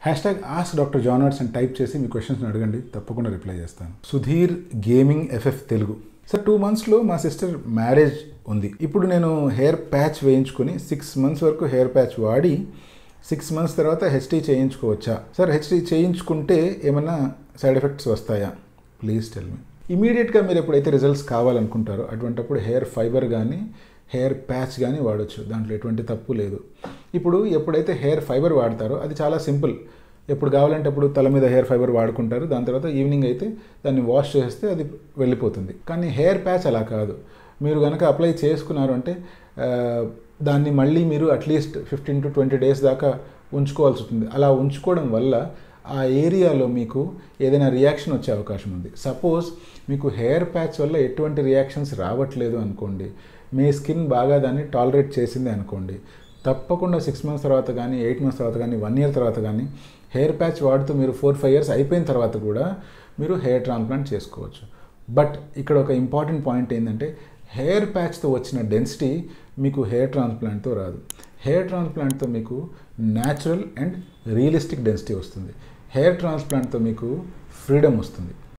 hash hashtag ask doctor జానర్స్ అని type చేసి మీ క్వశ్చన్స్ని అడగండి తప్పకుండా రిప్లై చేస్తాను Sudheer gaming FF Telugu sir two మంత్స్లో మా సిస్టర్ మ్యారేజ్ ఉంది ఇప్పుడు నేను హెయిర్ ప్యాచ్ వేయించుకొని సిక్స్ మంత్స్ వరకు హెయిర్ ప్యాచ్ వాడి సిక్స్ మంత్స్ తర్వాత హెచ్టీ చేయించుకోవచ్చా సార్ హెచ్టీ చేయించుకుంటే ఏమన్నా సైడ్ ఎఫెక్ట్స్ వస్తాయా ప్లీజ్ టెల్ మీ ఇమీడియట్గా మీరు ఎప్పుడైతే రిజల్ట్స్ కావాలనుకుంటారో అటువంటప్పుడు హెయిర్ ఫైబర్ కానీ హెయిర్ ప్యాచ్ కానీ వాడచ్చు దాంట్లో ఎటువంటి తప్పు లేదు ఇప్పుడు ఎప్పుడైతే హెయిర్ ఫైబర్ వాడతారో అది చాలా సింపుల్ ఎప్పుడు కావాలంటే అప్పుడు తల మీద హెయిర్ ఫైబర్ వాడుకుంటారు దాని తర్వాత ఈవినింగ్ అయితే దాన్ని వాష్ చేస్తే అది వెళ్ళిపోతుంది కానీ హెయిర్ ప్యాచ్ అలా కాదు మీరు కనుక అప్లై చేసుకున్నారు అంటే ఆ, దాన్ని మళ్ళీ మీరు at least fifteen to twenty days దాకా ఉంచుకోవాల్సి ఉంటుంది అలా ఉంచుకోవడం వల్ల ఆ ఏరియాలో మీకు ఏదైనా రియాక్షన్ వచ్చే అవకాశం ఉంది సపోజ్ మీకు హెయిర్ ప్యాచ్ వల్ల ఎటువంటి రియాక్షన్స్ రావట్లేదు అనుకోండి మీ స్కిన్ బాగా దాన్ని టాలరేట్ చేసింది అనుకోండి తప్పకుండా సిక్స్ మంత్స్ తర్వాత కానీ ఎయిట్ మంత్స్ తర్వాత కానీ వన్ ఇయర్ తర్వాత కానీ హెయిర్ ప్యాచ్ వాడుతూ మీరు ఫోర్ ఫైవ్ ఇయర్స్ అయిపోయిన తర్వాత కూడా మీరు హెయిర్ ట్రాన్స్ప్లాంట్ చేసుకోవచ్చు బట్ ఇక్కడ ఒక ఇంపార్టెంట్ పాయింట్ ఏంటంటే హెయిర్ ప్యాచ్తో వచ్చిన డెన్సిటీ మీకు హెయిర్ ట్రాన్స్ప్లాంట్తో రాదు హెయిర్ ట్రాన్స్ప్లాంట్తో మీకు న్యాచురల్ అండ్ రియలిస్టిక్ డెన్సిటీ వస్తుంది హెయిర్ ట్రాన్స్ప్లాంట్తో మీకు ఫ్రీడమ్ వస్తుంది